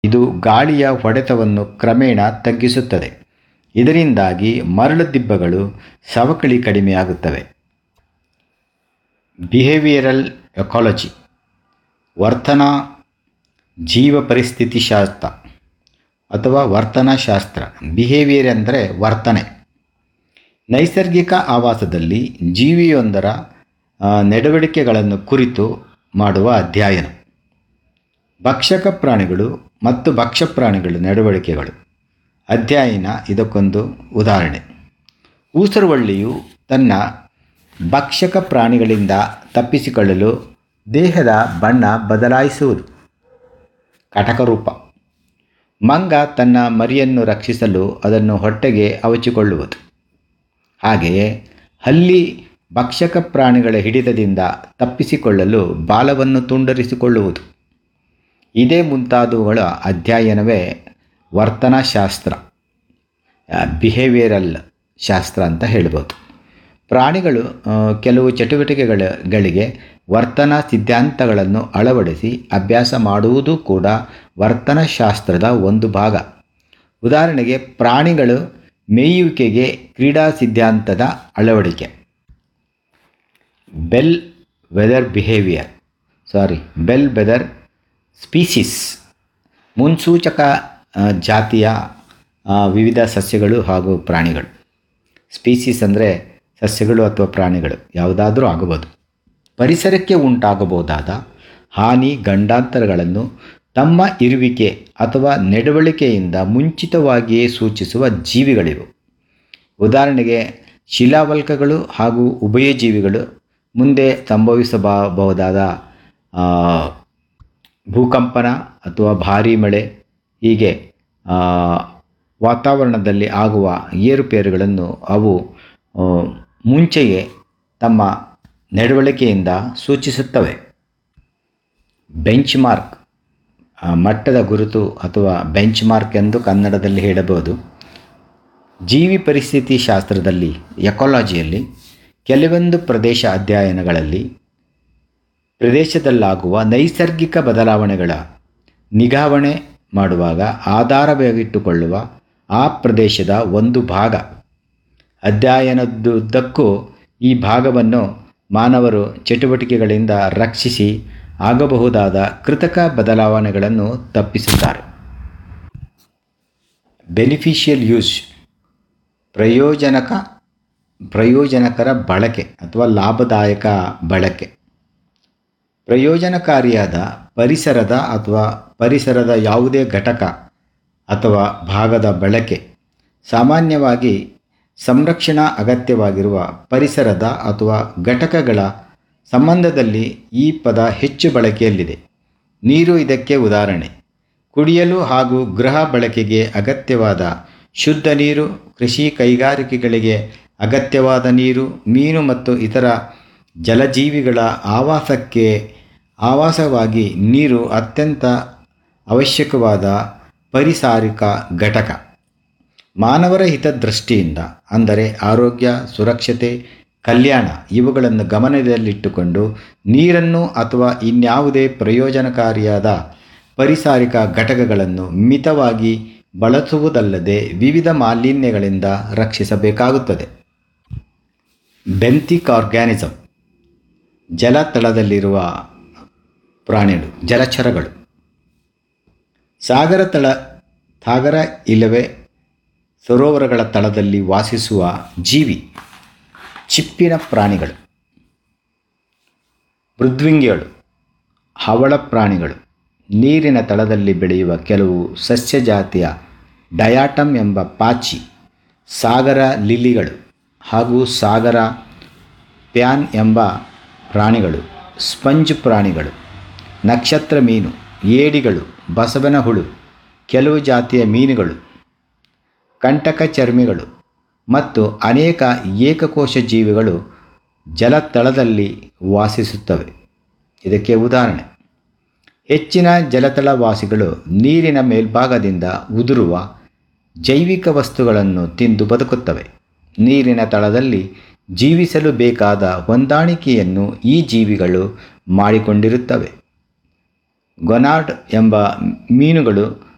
ಇದು ಗಾಳಿಯ ಹೊಡೆತವನ್ನು ಕ್ರಮೇಣ ತಗ್ಗಿಸುತ್ತದೆ ಇದರಿಂದಾಗಿ ಮರಳು ದಿಬ್ಬಗಳು ಸವಕಳಿ ಕಡಿಮೆಯಾಗುತ್ತವೆ ಬಿಹೇವಿಯರಲ್ ಎಕಾಲಜಿ ವರ್ತನಾ ಜೀವ ಪರಿಸ್ಥಿತಿ ಶಾಸ್ತ್ರ ಅಥವಾ ವರ್ತನಶಾಸ್ತ್ರ ಬಿಹೇವಿಯರ್ ಅಂದರೆ ವರ್ತನೆ ನೈಸರ್ಗಿಕ ಆವಾಸದಲ್ಲಿ ಜೀವಿಯೊಂದರ ಆ, ನಡವಳಿಕೆಗಳನ್ನು ಕುರಿತು ಮಾಡುವ ಅಧ್ಯಯನ ಭಕ್ಷಕ ಪ್ರಾಣಿಗಳು ಮತ್ತು ಭಕ್ಷ್ಯ ಪ್ರಾಣಿಗಳ ನಡವಳಿಕೆಗಳು ಅಧ್ಯಯನ ಇದಕ್ಕೊಂದು ಉದಾಹರಣೆ ಊಸರವಳ್ಳಿಯು ತನ್ನ ಭಕ್ಷಕ ಪ್ರಾಣಿಗಳಿಂದ ತಪ್ಪಿಸಿಕೊಳ್ಳಲು ದೇಹದ ಬಣ್ಣ ಬದಲಾಯಿಸುವುದು ಕಟಕರೂಪ ಮಂಗ ತನ್ನ ಮರಿಯನ್ನು ರಕ್ಷಿಸಲು ಅದನ್ನು ಹೊಟ್ಟೆಗೆ ಅವಚಿಕೊಳ್ಳುವುದು ಹಾಗೆಯೇ ಹಲ್ಲಿ ಭಕ್ಷಕ ಪ್ರಾಣಿಗಳ ಹಿಡಿತದಿಂದ ತಪ್ಪಿಸಿಕೊಳ್ಳಲು ಬಾಲವನ್ನು ತುಂಡರಿಸಿಕೊಳ್ಳುವುದು ಇದೇ ಮುಂತಾದವುಗಳ ಅಧ್ಯಯನವೇ ವರ್ತನಶಾಸ್ತ್ರ ಬಿಹೇವಿಯರಲ್ ಶಾಸ್ತ್ರ ಅಂತ ಹೇಳ್ಬೋದು ಪ್ರಾಣಿಗಳು ಆ, ಕೆಲವು ಚಟುವಟಿಕೆಗಳ ಗಳಿಗೆ ವರ್ತನಾ ಸಿದ್ಧಾಂತಗಳನ್ನು ಅಳವಡಿಸಿ ಅಭ್ಯಾಸ ಮಾಡುವುದು ಕೂಡ ವರ್ತನಶಾಸ್ತ್ರದ ಒಂದು ಭಾಗ ಉದಾಹರಣೆಗೆ ಪ್ರಾಣಿಗಳು ಮೇಯುವಿಕೆಗೆ ಕ್ರೀಡಾ ಸಿದ್ಧಾಂತದ ಅಳವಡಿಕೆ bellwether behaviour sorry bellwether species ಮುನ್ಸೂಚಕ ಆ, ಜಾತಿಯ ಆ, ವಿವಿಧ ಸಸ್ಯಗಳು ಹಾಗೂ ಪ್ರಾಣಿಗಳು ಸ್ಪೀಸೀಸ್ ಅಂದರೆ ಸಸ್ಯಗಳು ಅಥವಾ ಪ್ರಾಣಿಗಳು ಯಾವುದಾದರೂ ಆಗಬಹುದು ಪರಿಸರಕ್ಕೆ ಉಂಟಾಗಬಹುದಾದ ಹಾನಿ ಗಂಡಾಂತರಗಳನ್ನು ತಮ್ಮ ಇರುವಿಕೆ ಅಥವಾ ನಡವಳಿಕೆಯಿಂದ ಮುಂಚಿತವಾಗಿಯೇ ಸೂಚಿಸುವ ಜೀವಿಗಳಿವು ಉದಾಹರಣೆಗೆ ಶಿಲಾವಲ್ಕಗಳು ಹಾಗೂ ಉಭಯಜೀವಿಗಳು ಮುಂದೆ ಸಂಭವಿಸಬಹುದಾದ ಆ, ಭೂಕಂಪನ ಅಥವಾ ಭಾರೀ ಮಳೆ ಹೀಗೆ ಆ, ವಾತಾವರಣದಲ್ಲಿ ಆಗುವ ಏರುಪೇರುಗಳನ್ನು ಅವು ಆ, ಮುಂಚೆಯೇ ತಮ್ಮ ನಡವಳಿಕೆಯಿಂದ ಸೂಚಿಸುತ್ತವೆ ಬೆಂಚ್ ಮಾರ್ಕ್ ಆ, ಮಟ್ಟದ ಗುರುತು ಅಥವಾ ಬೆಂಚ್ ಮಾರ್ಕ್ ಎಂದು ಕನ್ನಡದಲ್ಲಿ ಹೇಳಬಹುದು ಜೀವಿ ಪರಿಸ್ಥಿತಿ ಶಾಸ್ತ್ರದಲ್ಲಿ ಎಕಾಲಜಿಯಲ್ಲಿ ಕೆಲವೊಂದು ಪ್ರದೇಶ ಅಧ್ಯಯನಗಳಲ್ಲಿ ಪ್ರದೇಶದಲ್ಲಾಗುವ ನೈಸರ್ಗಿಕ ಬದಲಾವಣೆಗಳ ನಿಗಾವಣೆ ಮಾಡುವಾಗ ಆಧಾರವಾಗಿಟ್ಟುಕೊಳ್ಳುವ ಆ ಪ್ರದೇಶದ ಒಂದು ಭಾಗ ಅಧ್ಯಯನದುದ್ದಕ್ಕೂ ಈ ಭಾಗವನ್ನು ಮಾನವರು ಚಟುವಟಿಕೆಗಳಿಂದ ರಕ್ಷಿಸಿ ಆಗಬಹುದಾದ ಕೃತಕ ಬದಲಾವಣೆಗಳನ್ನು ತಪ್ಪಿಸುತ್ತಾರೆ ಬೆನಿಫಿಷಿಯಲ್ ಯೂಸ್ ಪ್ರಯೋಜನಕ ಪ್ರಯೋಜನಕರ ಬಳಕೆ ಅಥವಾ ಲಾಭದಾಯಕ ಬಳಕೆ ಪ್ರಯೋಜನಕಾರಿಯಾದ ಪರಿಸರದ ಅಥವಾ ಪರಿಸರದ ಯಾವುದೇ ಘಟಕ ಅಥವಾ ಭಾಗದ ಬಳಕೆ ಸಾಮಾನ್ಯವಾಗಿ ಸಂರಕ್ಷಣಾ ಅಗತ್ಯವಾಗಿರುವ ಪರಿಸರದ ಅಥವಾ ಘಟಕಗಳ ಸಂಬಂಧದಲ್ಲಿ ಈ ಪದ ಹೆಚ್ಚು ಬಳಕೆಯಲ್ಲಿದೆ ನೀರು ಇದಕ್ಕೆ ಉದಾಹರಣೆ ಕುಡಿಯಲು ಹಾಗೂ ಗೃಹ ಬಳಕೆಗೆ ಅಗತ್ಯವಾದ ಶುದ್ಧ ನೀರು ಕೃಷಿ ಕೈಗಾರಿಕೆಗಳಿಗೆ ಅಗತ್ಯವಾದ ನೀರು ಮೀನು ಮತ್ತು ಇತರ ಜಲಜೀವಿಗಳ ಆವಾಸಕ್ಕೆ ಆವಾಸವಾಗಿ ನೀರು ಅತ್ಯಂತ ಅವಶ್ಯಕವಾದ ಪರಿಸಾರಿಕ ಘಟಕ ಮಾನವರ ಹಿತದೃಷ್ಟಿಯಿಂದ ಅಂದರೆ ಆರೋಗ್ಯ ಸುರಕ್ಷತೆ ಕಲ್ಯಾಣ ಇವುಗಳನ್ನು ಗಮನದಲ್ಲಿಟ್ಟುಕೊಂಡು ನೀರನ್ನು ಅಥವಾ ಇನ್ಯಾವುದೇ ಪ್ರಯೋಜನಕಾರಿಯಾದ ಪರಿಸಾರಿಕ ಘಟಕಗಳನ್ನು ಮಿತವಾಗಿ ಬಳಸುವುದಲ್ಲದೆ ವಿವಿಧ ಮಾಲಿನ್ಯಗಳಿಂದ ರಕ್ಷಿಸಬೇಕಾಗುತ್ತದೆ ಬೆಂತಿಕ್ ಆರ್ಗ್ಯಾನಿಸಮ್ ಜಲತಳದಲ್ಲಿರುವ ಪ್ರಾಣಿಗಳು ಜಲಚರಗಳು ಸಾಗರ ತಳ ಸಾಗರ ಇಲ್ಲವೇ ಸರೋವರಗಳ ತಳದಲ್ಲಿ ವಾಸಿಸುವ ಜೀವಿ ಚಿಪ್ಪಿನ ಪ್ರಾಣಿಗಳು ಮೃದ್ವಿಂಗಿಗಳು ಹವಳ ಪ್ರಾಣಿಗಳು ನೀರಿನ ತಳದಲ್ಲಿ ಬೆಳೆಯುವ ಕೆಲವು ಸಸ್ಯ ಜಾತಿಯ ಡಯಾಟಮ್ ಎಂಬ ಪಾಚಿ ಸಾಗರ ಲಿಲಿಗಳು ಹಾಗೂ ಸಾಗರ ಪ್ಯಾನ್ ಎಂಬ ಪ್ರಾಣಿಗಳು ಸ್ಪಂಜ್ ಪ್ರಾಣಿಗಳು ನಕ್ಷತ್ರ ಮೀನು ಏಡಿಗಳು ಬಸವನ ಹುಳು ಕೆಲವು ಜಾತಿಯ ಮೀನುಗಳು ಕಂಟಕ ಚರ್ಮಿಗಳು ಮತ್ತು ಅನೇಕ ಏಕಕೋಶ ಜೀವಿಗಳು ಜಲತಳದಲ್ಲಿ ವಾಸಿಸುತ್ತವೆ ಇದಕ್ಕೆ ಉದಾಹರಣೆ ಹೆಚ್ಚಿನ ಜಲತಳವಾಸಿಗಳು ನೀರಿನ ಮೇಲ್ಭಾಗದಿಂದ ಉದುರುವ ಜೈವಿಕ ವಸ್ತುಗಳನ್ನು ತಿಂದು ಬದುಕುತ್ತವೆ ನೀರಿನ ತಳದಲ್ಲಿ ಜೀವಿಸಲು ಬೇಕಾದ ಹೊಂದಾಣಿಕೆಯನ್ನು ಈ ಜೀವಿಗಳು ಮಾಡಿಕೊಂಡಿರುತ್ತವೆ ಗೊನಾರ್ಡ್ ಎಂಬ ಮೀನುಗಳು